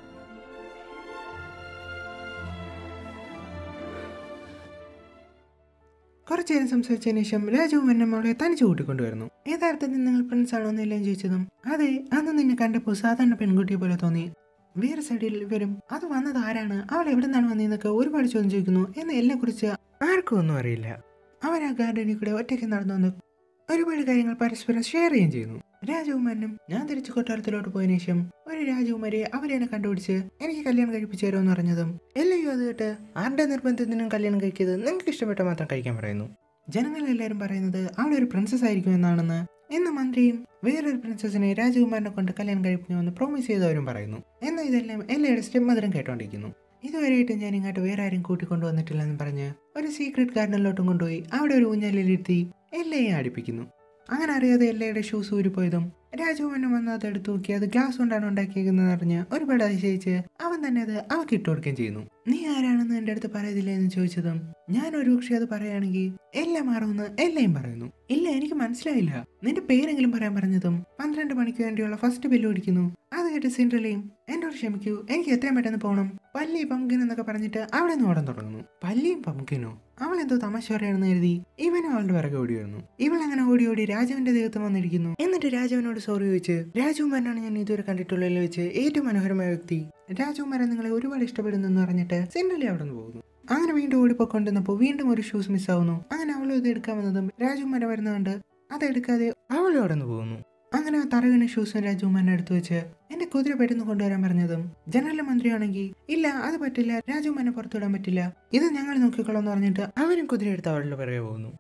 കുറച്ചു നേരം സംസാരിച്ചതിന് ശേഷം രാജകുമാരനും അവളെ തനിച്ച് കൂട്ടിക്കൊണ്ടുവരുന്നു യഥാർത്ഥത്തിൽ നിങ്ങൾ പ്രിൻസ് ആണോ എന്നില്ലെന്ന് ചോദിച്ചതും അതെ അന്ന് നിന്നെ കണ്ടപ്പോൾ സാധാരണ പെൺകുട്ടിയെ പോലെ തോന്നി വേറെ സൈഡിൽ വരും അത് വന്നത് ആരാണ് അവൾ എവിടെ നിന്നാണ് വന്നതെന്നൊക്കെ ഒരുപാട് ചോദ്യം ചോദിക്കുന്നു എന്ന് എന്നെ കുറിച്ച് ആർക്കും ഒന്നും അറിയില്ല അവർ ആ ഗാർഡനിൽ കൂടെ ഒറ്റയ്ക്ക് നടന്നു വന്ന് ഒരുപാട് കാര്യങ്ങൾ പരസ്പരം ഷെയർ ചെയ്യുകയും ചെയ്യുന്നു രാജകുമാരനും ഞാൻ തിരിച്ചു കൊട്ടാരത്തിലോട്ട് പോയതിനു ശേഷം ഒരു രാജകുമാരിയെ അവരെന്നെ കണ്ടുപിടിച്ച് എനിക്ക് കല്യാണം കഴിപ്പിച്ചു തരുമെന്ന് പറഞ്ഞതും എല്ലയോ അത് കേട്ട് ആരുടെ നിർബന്ധത്തിനും കല്യാണം കഴിക്കുന്നത് നിങ്ങൾക്ക് ഇഷ്ടപ്പെട്ട മാത്രം കഴിക്കാൻ പറയുന്നു ജനങ്ങളെല്ലാവരും പറയുന്നത് അവൾ ഒരു പ്രിൻസസ് ആയിരിക്കും എന്നാണെന്ന് എന്ന മന്ത്രിയും വേറൊരു പ്രിൻസസിനെ രാജകുമാരനെ കൊണ്ട് കല്യാണം കഴിപ്പിക്കുമെന്ന് പ്രോമിസ് ചെയ്തവരും പറയുന്നു എന്നാൽ ഇതെല്ലാം എല്ലാവരുടെ സ്റ്റെപ്പ് മധുരം കേട്ടോണ്ടിരിക്കുന്നു ഇതുവരെയായിട്ട് ഞാൻ ഇങ്ങോട്ട് വേറെ ആരും കൂട്ടിക്കൊണ്ടുവന്നിട്ടില്ലെന്ന് പറഞ്ഞ് ഒരു സീക്രട്ട് ഗാർഡനിലോട്ടും കൊണ്ടുപോയി അവിടെ ഒരു ഊഞ്ഞാലിലിരുത്തി എല്ലയും അടുപ്പിക്കുന്നു അങ്ങനെ അറിയാതെ എല്ലയുടെ ഷൂസ് ഊരിപ്പോയതും രാജകുമാരൻ വന്ന് അത് എടുത്തു നോക്കി അത് ഗ്ലാസ് കൊണ്ടാണ് ഉണ്ടാക്കിയിരിക്കുന്നത് അറിഞ്ഞ് ഒരുപാട് അതിശയിച്ച് അവൻ തന്നെ അത് അവക്ക് ഇട്ട് കൊടുക്കുകയും ചെയ്യുന്നു നീ ആരാണെന്ന് എൻ്റെ അടുത്ത് പറയതില്ല എന്ന് ചോദിച്ചതും ഞാൻ ഒരു പക്ഷേ അത് പറയുകയാണെങ്കിൽ എല്ലാം മാറുമെന്ന് എല്ലാം പറയുന്നു ഇല്ല എനിക്ക് മനസ്സിലായില്ല നിന്റെ പേരെങ്കിലും പറയാൻ പറഞ്ഞതും പന്ത്രണ്ട് മണിക്ക് വേണ്ടിയുള്ള ഫസ്റ്റ് ബില്ല് ഓടിക്കുന്നു അത് കേട്ട് സിൻഡ്രലയും എന്നോട് ക്ഷമിക്കൂ എനിക്ക് എത്രയും പെട്ടെന്ന് പോകണം പല്ലി പമ്പിൻ എന്നൊക്കെ പറഞ്ഞിട്ട് അവിടെ നിന്ന് ഓടാൻ തുടങ്ങുന്നു പല്ലിയും പമ്പിനോ അവൾ എന്തോ തമാശ പറയാണെന്ന് കരുതി ഇവനും അവളുടെ പിറകെ ഓടി വരുന്നു ഇവൾ അങ്ങനെ ഓടി ഓടി രാജാവിന്റെ ദേഹത്ത് വന്നിരിക്കുന്നു എന്നിട്ട് രാജാവിനോട് സോറി ചോദിച്ച് രാജകുമാരനാണ് ഞാൻ ഇതുവരെ കണ്ടിട്ടുള്ളതിൽ വെച്ച് ഏറ്റവും മനോഹരമായ വ്യക്തി രാജകുമാരൻ നിങ്ങളെ ഒരുപാട് ഇഷ്ടപ്പെടുന്നു എന്ന് പറഞ്ഞിട്ട് സിൻഡലി അവിടെ നിന്ന് പോകുന്നു അങ്ങനെ വീണ്ടും ഓടിപ്പോയിക്കൊണ്ടിരുന്നപ്പോൾ വീണ്ടും ഒരു ഷൂസ് മിസ്സാവുന്നു അങ്ങനെ അവളും ഇത് എടുക്കാൻ വന്നതും രാജകുമാരൻ വരുന്നതുകൊണ്ട് അതെടുക്കാതെ അവളും അവിടെ നിന്ന് പോകുന്നു അങ്ങനെ ആ തറവിന് ഷൂസും രാജകുമാരനെ എടുത്തു വെച്ച് എന്റെ കുതിര പെട്ടെന്ന് കൊണ്ടുവരാൻ പറഞ്ഞതും ജനറൽ മന്ത്രിയാണെങ്കിൽ ഇല്ല അത് പറ്റില്ല രാജകുമാരനെ പുറത്തുവിടാൻ പറ്റില്ല ഇത് ഞങ്ങൾ നോക്കിക്കോളാം എന്ന് പറഞ്ഞിട്ട് അവരും കുതിര എടുത്ത് അവളുടെ പിറകെ പോകുന്നു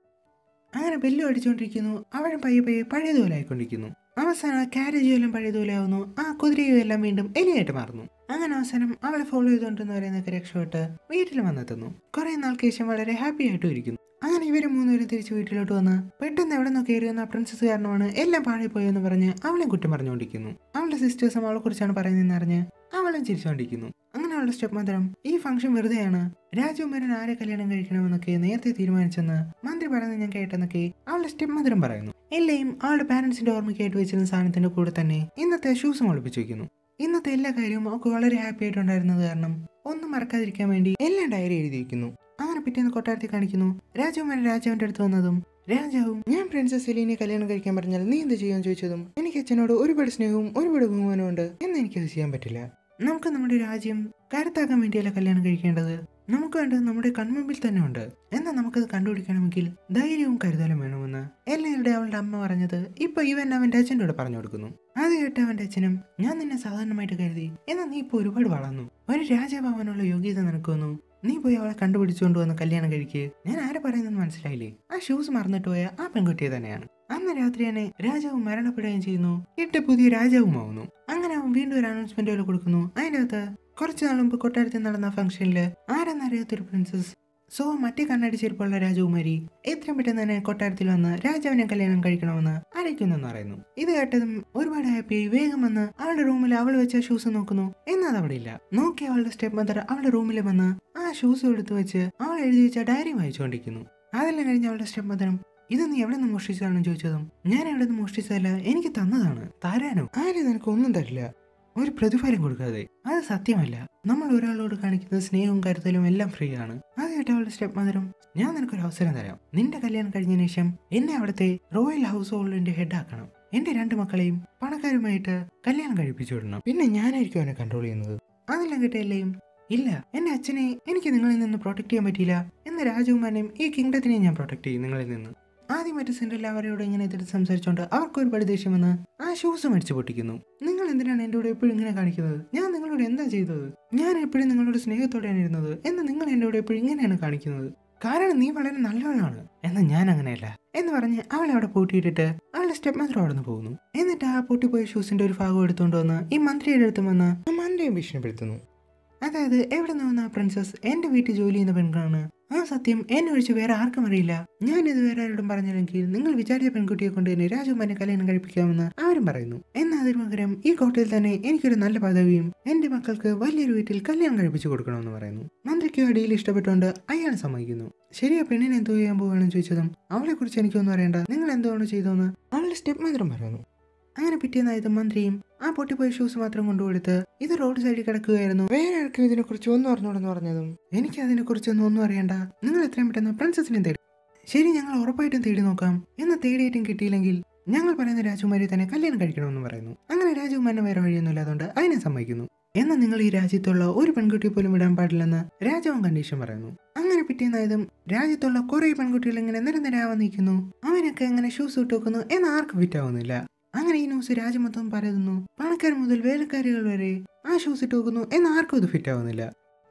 അങ്ങനെ ബെല്ലും അടിച്ചുകൊണ്ടിരിക്കുന്നു അവരും പയ്യെ പയ്യെ പഴയതുപോലെ ആയിക്കൊണ്ടിരിക്കുന്നു അവസാനം ആ കാരേജും എല്ലാം പഴയതുപോലെ ആവുന്നു ആ കുതിരയും എല്ലാം വീണ്ടും എലിയായിട്ട് മാറുന്നു അങ്ങനെ അവസാനം അവളെ ഫോളോ ചെയ്തുകൊണ്ടിരുന്നവരെന്നൊക്കെ രക്ഷപ്പെട്ട് വീട്ടിൽ വന്നെത്തുന്നു കുറെ നാൾക്ക് ശേഷം വളരെ ഹാപ്പി ആയിട്ടും ഇരിക്കുന്നു അങ്ങനെ ഇവര് മൂന്നുപേരും തിരിച്ച് വീട്ടിലോട്ട് വന്ന് പെട്ടെന്ന് എവിടെ നിന്ന് കയറി വന്ന പ്രിൻസസ് കാരണമാണ് എല്ലാം പാഴി പോയെന്ന് പറഞ്ഞ് അവളെ കുറ്റം പറഞ്ഞുകൊണ്ടിരിക്കുന്നു അവളുടെ സിസ്റ്റേഴ്സും അവളെ കുറിച്ചാണ് പറയുന്നതെന്ന് അറിഞ്ഞ് അവളും ചിരിച്ചുകൊണ്ടിരിക്കുന്നു അങ്ങനെ അവളുടെ സ്റ്റെപ്പ് മന്ത്രം ഈ ഫംഗ്ഷൻ വെറുതെയാണ് രാജകുമാരൻ ആരെ കല്യാണം കഴിക്കണമെന്നൊക്കെ നേരത്തെ തീരുമാനിച്ചെന്ന് മന്ത്രി പറയുന്നത് ഞാൻ കേട്ടെന്നൊക്കെ അവളുടെ സ്റ്റെപ്പ് മന്ത്രം പറയുന്നു എല്ലാം അവളുടെ പാരന്റ്സിന്റെ ഓർമ്മയ്ക്കായിട്ട് വെച്ചിരുന്ന സാധനത്തിന്റെ കൂടെ തന്നെ ഇന്നത്തെ ഷൂസും ഒളിപ്പിച്ചു വെക്കുന്നു ഇന്നത്തെ എല്ലാ കാര്യവും അവൾക്ക് വളരെ ഹാപ്പി ആയിട്ടുണ്ടായിരുന്നത് കാരണം ഒന്നും മറക്കാതിരിക്കാൻ വേണ്ടി എല്ലാം ഡയറി എഴുതി വെക്കുന്നു അങ്ങനെ പിറ്റേന്ന് കൊട്ടാരത്തിൽ കാണിക്കുന്നു രാജകുമാരൻ രാജാവിന്റെ അടുത്ത് വന്നതും രാജാവും ഞാൻ പ്രിൻസസ് സെലീനെ കല്യാണം കഴിക്കാൻ പറഞ്ഞാൽ നീ എന്ത് ചെയ്യുമെന്ന് ചോദിച്ചതും എനിക്ക് അച്ഛനോട് ഒരുപാട് സ്നേഹവും ഒരുപാട് ബഹുമാനവും ഉണ്ട് എന്ന് എനിക്കത് ചെയ്യാൻ പറ്റില്ല നമുക്ക് നമ്മുടെ രാജ്യം കരുത്താക്കാൻ വേണ്ടിയല്ല കല്യാണം കഴിക്കേണ്ടത് നമുക്ക് വേണ്ടത് നമ്മുടെ കൺമുമ്പിൽ തന്നെ ഉണ്ട് എന്നാൽ നമുക്കത് കണ്ടുപിടിക്കണമെങ്കിൽ ധൈര്യവും കരുതലും വേണമെന്ന് എല്ലാവരുടെ അവളുടെ അമ്മ പറഞ്ഞത് ഇപ്പൊ ഇവൻ അവന്റെ അച്ഛൻ്റെ കൂടെ പറഞ്ഞു കൊടുക്കുന്നു അത് കേട്ട അവന്റെ അച്ഛനും ഞാൻ നിന്നെ സാധാരണമായിട്ട് കരുതി എന്നാൽ നീ ഇപ്പൊ ഒരുപാട് വളർന്നു ഒരു രാജാവാനുള്ള യോഗ്യത നിനക്കൊന്നു നീ പോയി അവളെ കണ്ടുപിടിച്ചുകൊണ്ട് വന്ന് കല്യാണം കഴിക്ക് ഞാൻ ആരെ പറയുന്നെന്ന് മനസ്സിലായില്ലേ ആ ഷൂസ് മറന്നിട്ട് പോയ ആ പെൺകുട്ടിയെ തന്നെയാണ് അന്ന് രാത്രി തന്നെ രാജാവ് മരണപ്പെടുകയും ചെയ്യുന്നു എട്ട് പുതിയ രാജാവുമാവുന്നു അങ്ങനെ അവൻ വീണ്ടും ഒരു അനൗൺസ്മെന്റ് കൊടുക്കുന്നു അതിൻ്റെ അകത്ത് കുറച്ചു നാൾ മുമ്പ് കൊട്ടാരത്തിൽ നടന്ന ഫംഗ്ഷനിൽ ആരെന്നറിയാത്തൊരു പ്രിൻസസ് സോ മറ്റേ കണ്ണടിച്ചിരിപ്പുള്ള രാജകുമാരി എത്രയും പെട്ടെന്ന് തന്നെ കൊട്ടാരത്തിൽ വന്ന് രാജാവിനെ കല്യാണം കഴിക്കണമെന്ന് അറിയിക്കുന്നെന്ന് പറയുന്നു ഇത് കേട്ടതും ഒരുപാട് ഹാപ്പിയായി വേഗം വന്ന് അവളുടെ റൂമിൽ അവൾ വെച്ച ഷൂസ് നോക്കുന്നു എന്നാൽ അവിടെ ഇല്ല നോക്കി അവളുടെ സ്റ്റെപ്പ് മദർ അവളുടെ റൂമിൽ വന്ന് ആ ഷൂസ് എടുത്തു വെച്ച് അവൾ എഴുതി വെച്ച ഡയറി വായിച്ചുകൊണ്ടിരിക്കുന്നു അതെല്ലാം കഴിഞ്ഞ് അവളുടെ സ്റ്റെപ്പ് മദറും ഇത് നീ എവിടെ നിന്ന് മോഷ്ടിച്ചതാണെന്ന് ചോദിച്ചതും ഞാൻ എവിടെ നിന്ന് മോഷ്ടിച്ചതല്ല എനിക്ക് തന്നതാണ് തരാനോ ആരും നിനക്ക് ഒന്നും തരില്ല ഒരു പ്രതിഫലം കൊടുക്കാതെ അത് സത്യമല്ല നമ്മൾ ഒരാളോട് കാണിക്കുന്ന സ്നേഹവും കരുതലും എല്ലാം ഫ്രീ ആണ് അത് കേട്ട അവളുടെ സ്റ്റെപ്പ് മദറും ഞാൻ നിനക്കൊരു അവസരം തരാം നിന്റെ കല്യാണം കഴിഞ്ഞതിന് ശേഷം എന്നെ അവിടുത്തെ റോയൽ ഹൗസ് ഹോൾഡിന്റെ ഹെഡ് ആക്കണം എന്റെ രണ്ട് മക്കളെയും പണക്കാരുമായിട്ട് കല്യാണം കഴിപ്പിച്ചു വിടണം പിന്നെ ഞാനായിരിക്കും അവനെ കൺട്രോൾ ചെയ്യുന്നത് അതെല്ലാം കേട്ടല്ലേയും ഇല്ല എന്റെ അച്ഛനെ എനിക്ക് നിങ്ങളിൽ നിന്ന് പ്രൊട്ടക്ട് ചെയ്യാൻ പറ്റിയില്ല എന്ന രാജകുമാരനെയും ഈ കിങ്ഡത്തിനെയും ഞാൻ പ്രൊട്ടക്ട് ചെയ്യും നിങ്ങളിൽ നിന്ന് ആദ്യമായിട്ട് സെൻട്രൽ അവരോട് ഇങ്ങനെ എതിർത്ത് സംസാരിച്ചുകൊണ്ട് അവർക്ക് ഒരുപാട് ദേഷ്യം വന്ന് ആ ഷൂസ് മേടിച്ച് പൊട്ടിക്കുന്നു നിങ്ങൾ എന്തിനാണ് എൻ്റെ കൂടെ എപ്പോഴും ഇങ്ങനെ കാണിക്കുന്നത് ഞാൻ നിങ്ങളോട് എന്താ ചെയ്തത് ഞാൻ എപ്പോഴും നിങ്ങളോട് സ്നേഹത്തോടെയാണ് ഇരുന്നത് എന്ന് നിങ്ങൾ എൻ്റെ കൂടെ എപ്പോഴും ഇങ്ങനെയാണ് കാണിക്കുന്നത് കാരണം നീ വളരെ നല്ലവളാണ് എന്നാൽ ഞാൻ അങ്ങനെയല്ല എന്ന് പറഞ്ഞ് അവളെ അവിടെ പൂട്ടിയിട്ടിട്ട് അവളുടെ സ്റ്റെപ്പ് മാത്രം അവിടെ നിന്ന് പോകുന്നു എന്നിട്ട് ആ പൊട്ടിപ്പോയ ഷൂസിന്റെ ഒരു ഭാഗം എടുത്തുകൊണ്ട് വന്ന് ഈ മന്ത്രിയുടെ അടുത്ത് വന്ന് ആ മന്ത്രിയെ ഭീഷണിപ്പെടുത്തുന്നു അതായത് എവിടെ നിന്ന് വന്ന ആ പ്രിൻസസ് എന്റെ വീട്ടിൽ ജോലി ചെയ്യുന്ന പെൺകാണ് ആ സത്യം എന്നെ ഒഴിച്ച് വേറെ ആർക്കും അറിയില്ല ഞാൻ ഇത് വേറെ ആരോടും പറഞ്ഞില്ലെങ്കിൽ നിങ്ങൾ വിചാരിച്ച പെൺകുട്ടിയെ കൊണ്ട് തന്നെ രാജകുമാരനെ കല്യാണം കഴിപ്പിക്കാമെന്ന് അവരും പറയുന്നു എന്നാൽ അതിന് പകരം ഈ കോട്ടയിൽ തന്നെ എനിക്കൊരു നല്ല പദവിയും എന്റെ മക്കൾക്ക് വലിയൊരു വീട്ടിൽ കല്യാണം കഴിപ്പിച്ചു കൊടുക്കണമെന്ന് പറയുന്നു മന്ത്രിക്ക് ആ ഡീൽ ഇഷ്ടപ്പെട്ടുകൊണ്ട് അയാൾ സമ്മതിക്കുന്നു ശരിയാ പെണ്ണിനെ എന്തോ ചെയ്യാൻ പോവുകയാണെന്ന് ചോദിച്ചതും അവളെ കുറിച്ച് എനിക്കൊന്നും അറിയണ്ട നിങ്ങൾ എന്തുകൊണ്ട് ചെയ്തോന്ന് അവളുടെ സ്റ്റെപ്പ് മാത്രം പറയുന്നു അങ്ങനെ പിറ്റേന്നായത് മന്ത്രിയും ആ പൊട്ടിപ്പോയ ഷൂസ് മാത്രം കൊണ്ടുകൊടുത്ത് ഇത് റോഡ് സൈഡിൽ കിടക്കുകയായിരുന്നു വേറെ ആർക്കും ഇതിനെ കുറിച്ച് ഒന്നും അറിഞ്ഞോടെന്ന് പറഞ്ഞതും എനിക്ക് അതിനെ കുറിച്ചൊന്നും ഒന്നും അറിയണ്ട നിങ്ങൾ എത്രയും പെട്ടെന്ന് പ്രിൻസസിനെ തേടി ശരി ഞങ്ങൾ ഉറപ്പായിട്ടും തേടി നോക്കാം എന്ന് തേടിയിട്ടും കിട്ടിയില്ലെങ്കിൽ ഞങ്ങൾ പറയുന്ന രാജകുമാരി തന്നെ കല്യാണം കഴിക്കണമെന്ന് പറയുന്നു അങ്ങനെ രാജകുമാരന് വേറെ വഴിയൊന്നും ഇല്ലാതുകൊണ്ട് അതിനെ സമ്മതിക്കുന്നു എന്നാൽ നിങ്ങൾ ഈ രാജ്യത്തുള്ള ഒരു പെൺകുട്ടിയെ പോലും വിടാൻ പാടില്ലെന്ന് രാജാവും കണ്ടീഷൻ പറയുന്നു അങ്ങനെ പിറ്റേന്നായതും രാജ്യത്തുള്ള കുറെ പെൺകുട്ടികൾ ഇങ്ങനെ നിരന്തരാവാൻ നിൽക്കുന്നു അവനൊക്കെ എങ്ങനെ ഷൂസ് ഇട്ട് വെക്കുന്നു എന്ന് ആർക്കും ഫിറ്റാവുന്നില്ല അങ്ങനെ ഈ ന്യൂസ് രാജ്യം മൊത്തം പരതുന്നു പണക്കാർ മുതൽ വേലക്കാരികൾ വരെ ആ ഷൂസ് ഇട്ട് വെക്കുന്നു എന്ന് ആർക്കും ഇത് ഫിറ്റ് ആവുന്നില്ല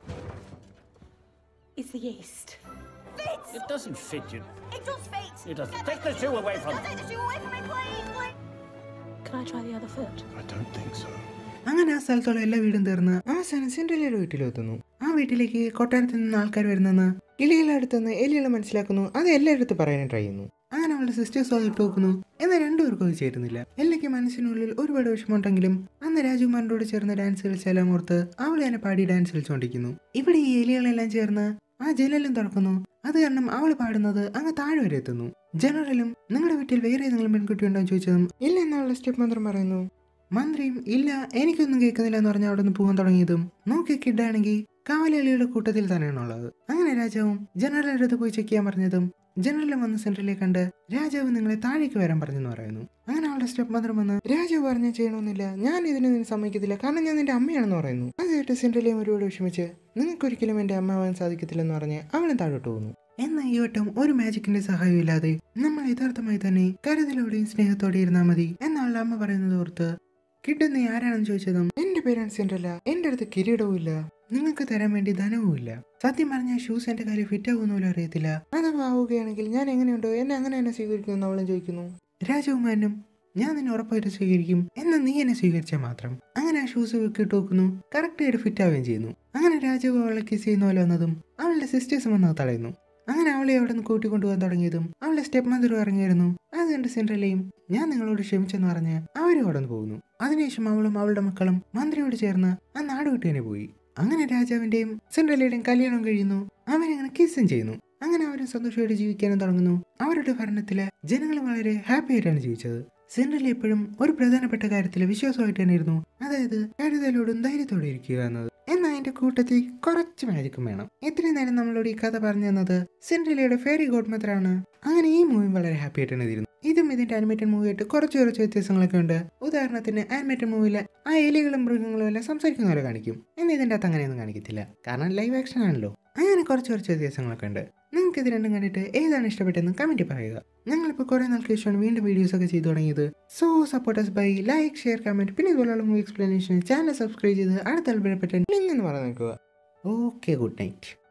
It's the yeast. It doesn't fit you. It does fit. It doesn't. Take the shoe away from Take the shoe away from me, please, please. Can I try the other foot? I don't think so. അങ്ങനെ ആ സ്ഥലത്തുള്ള എല്ലാ വീടും തീർന്ന് അവസാനം സിൻഡ്രലയുടെ വീട്ടിലെത്തുന്നു ആ വീട്ടിലേക്ക് കൊട്ടാരത്തിൽ നിന്ന് ആൾക്കാർ വരുന്നെന്ന് കിളികളുടെ അടുത്തുനിന്ന് എലികൾ മനസ്സിലാക്കുന്നു അത് എല്ലായിടത്തും പറയാൻ ട്രൈ ചെയ്യുന്നു അങ്ങനെ അവളുടെ സിസ്റ്റേഴ്സ് അത് ഇട്ട് നോക്കുന്നു എന്നാൽ രണ്ടുപേർക്കും അത് ചേരുന്നില്ല എല്ലയ്ക്ക് മനസ്സിനുള്ളിൽ ഒരുപാട് വിഷമമുണ്ടെങ്കിലും അന്ന് രാജകുമാരനോട് കൂടെ ചേർന്ന് ഡാൻസ് കളിച്ചെല്ലാം ഓർത്ത് അവൾ തന്നെ പാടി ഡാൻസ് കളിച്ചുകൊണ്ടിരിക്കുന്നു ഇവിടെ ഈ എലികളെല്ലാം ചേർന്ന് ആ ജനലും തുറക്കുന്നു അത് കാരണം അവൾ പാടുന്നത് അങ്ങ് താഴെ വരെ എത്തുന്നു ജനറലും നിങ്ങളുടെ വീട്ടിൽ വേറെ ഏതെങ്കിലും പെൺകുട്ടി ഉണ്ടോ എന്ന് ചോദിച്ചതും ഇല്ല എന്നുള്ള സ്റ്റെപ്പ് മന്ത്രം പറയുന്നു മന്ത്രിയും ഇല്ല എനിക്കൊന്നും കേൾക്കുന്നില്ല എന്ന് പറഞ്ഞ് അവിടെ നിന്ന് പോകാൻ തുടങ്ങിയതും നോക്കി കിഡാണെങ്കിൽ കാവലാളികളുടെ കൂട്ടത്തിൽ തന്നെയാണുള്ളത് അങ്ങനെ രാജാവും ജനറലിന്റെ അടുത്ത് പോയി ചെക്ക് ചെയ്യാൻ പറഞ്ഞതും ജനറലും വന്ന് സെൻട്രലിലേക്ക് കണ്ട് രാജാവ് നിങ്ങളെ താഴേക്ക് വരാൻ പറഞ്ഞെന്ന് പറയുന്നു അങ്ങനെ അവളുടെ സ്റ്റെപ്പ് മന്ത്രം വന്ന് രാജാവ് പറഞ്ഞ ചെയ്യണമെന്നില്ല ഞാൻ ഇതിന് നിന്നെ സമ്മതിക്കത്തില്ല കാരണം ഞാൻ നിന്റെ അമ്മയാണെന്ന് പറയുന്നു അത് കേട്ട് സെൻട്രലിയും ഒരുപാട് വിഷമിച്ച് നിങ്ങൾക്കൊരിക്കലും എന്റെ അമ്മ ആവാൻ സാധിക്കത്തില്ലെന്ന് പറഞ്ഞ് അവളും താഴോട്ട് പോകുന്നു എന്നാൽ ഈ വട്ടം ഒരു മാജിക്കിന്റെ സഹായം ഇല്ലാതെ നമ്മൾ യഥാർത്ഥമായി തന്നെ കരുതലോടെയും സ്നേഹത്തോടെ ഇരുന്നാൽ മതി എന്ന അമ്മ പറയുന്നത് ഓർത്ത് കിഡ് നീ ആരാണെന്ന് ചോദിച്ചതും എന്റെ പേരൻസ് അല്ല എന്റെ അടുത്ത് കിരീടവും ഇല്ല നിങ്ങൾക്ക് തരാൻ വേണ്ടി ധനവും ഇല്ല സത്യം പറഞ്ഞാൽ ഷൂസ് എന്റെ കാര്യം ഫിറ്റ് ആകുന്ന പോലും അറിയത്തില്ല അഥവാ ആവുകയാണെങ്കിൽ ഞാൻ എങ്ങനെയുണ്ടോ എന്നെ അങ്ങനെ തന്നെ സ്വീകരിക്കുമെന്ന് അവളും ചോദിക്കുന്നു രാജകുമാരനും ഞാൻ നിന്നെ ഉറപ്പായിട്ട് സ്വീകരിക്കും എന്നാൽ നീ എന്നെ സ്വീകരിച്ചാൽ മാത്രം അങ്ങനെ ആ ഷൂസ് ഇട്ട് നോക്കുന്നു കറക്റ്റ് ആയിട്ട് ഫിറ്റ് ആവുകയും ചെയ്യുന്നു അങ്ങനെ രാജാവ് അവളെ കിസ് ചെയ്യുന്ന പോലെ വന്നതും അവളുടെ സിസ്റ്റേഴ്സ് വന്ന് അത് തടയുന്നു അങ്ങനെ അവളെ അവിടെ നിന്ന് കൂട്ടിക്കൊണ്ടുപോകാൻ തുടങ്ങിയതും അവളുടെ സ്റ്റെപ്പ് മദറും ഇറങ്ങിയിരുന്നു അത് കണ്ട് സെൻട്രലയും ഞാൻ നിങ്ങളോട് ക്ഷമിച്ചെന്ന് പറഞ്ഞ് അവരും അവിടെ നിന്ന് പോകുന്നു അതിനുശേഷം അവളും അവളുടെ മക്കളും മന്ത്രിയോട് ചേർന്ന് ആ നാട് വിട്ട് തന്നെ പോയി അങ്ങനെ രാജാവിന്റെയും സെൻട്രലയുടെയും കല്യാണം കഴിയുന്നു അവരങ്ങനെ കിസ്സും ചെയ്യുന്നു അങ്ങനെ അവരും സന്തോഷമായിട്ട് ജീവിക്കാനും തുടങ്ങുന്നു അവരുടെ ഭരണത്തില് ജനങ്ങൾ വളരെ ഹാപ്പി ആയിട്ടാണ് ജീവിച്ചത് സെൻട്രൽ എപ്പോഴും ഒരു പ്രധാനപ്പെട്ട കാര്യത്തിൽ വിശ്വാസമായിട്ട് തന്നെ ഇരുന്നു അതായത് കരുതലോടും ധൈര്യത്തോടെ ഇരിക്കുക എന്നത് എന്നാൽ അതിന്റെ കൂട്ടത്തിൽ കുറച്ച് മാജിക്കും വേണം ഇത്രയും നേരം നമ്മളോട് ഈ കഥ പറഞ്ഞു തന്നത് സെൻട്രലയുടെ ഫെയറി ഗോഡ് മദറാണ് അങ്ങനെ ഈ മൂവി വളരെ ഹാപ്പി ആയിട്ടാണ് ഇരുന്നു ഇതും ഇതിന്റെ ആനിമേറ്റഡ് മൂവിയായിട്ട് കുറച്ച് കുറച്ച് വ്യത്യാസങ്ങളൊക്കെ ഉണ്ട് ഉദാഹരണത്തിന് ആനിമേറ്റഡ് മൂവിയിലെ ആ എലികളും മൃഗങ്ങളും എല്ലാം സംസാരിക്കുന്ന പോലെ കാണിക്കും എന്നാൽ ഇതിന്റെ അകത്ത് അങ്ങനെയൊന്നും കാണിക്കത്തില്ല കാരണം ലൈവ് ആക്ഷൻ ആണല്ലോ അങ്ങനെ കുറച്ച് കുറച്ച് വ്യത്യാസങ്ങളൊക്കെ ഉണ്ട് നിങ്ങൾക്ക് ഇത് രണ്ടും കണ്ടിട്ട് ഏതാണ് ഇഷ്ടപ്പെട്ടതെന്ന് കമന്റ് പറയുക ഞങ്ങളിപ്പോൾ കുറേ നാൾക്ക് ശേഷമാണ് വീണ്ടും വീഡിയോസ് ഒക്കെ ചെയ്തു തുടങ്ങിയത് so supporters bye like share comment പിന്നെ ഇതുപോലുള്ള മൂവി എക്സ്പ്ലനേഷൻ ചാനൽ സബ്സ്ക്രൈബ് ചെയ്ത് അടുത്ത താല്പര്യപ്പെട്ട ലിങ്ക് എന്ന് പറഞ്ഞു നിൽക്കുക ഓക്കെ ഗുഡ് നൈറ്റ്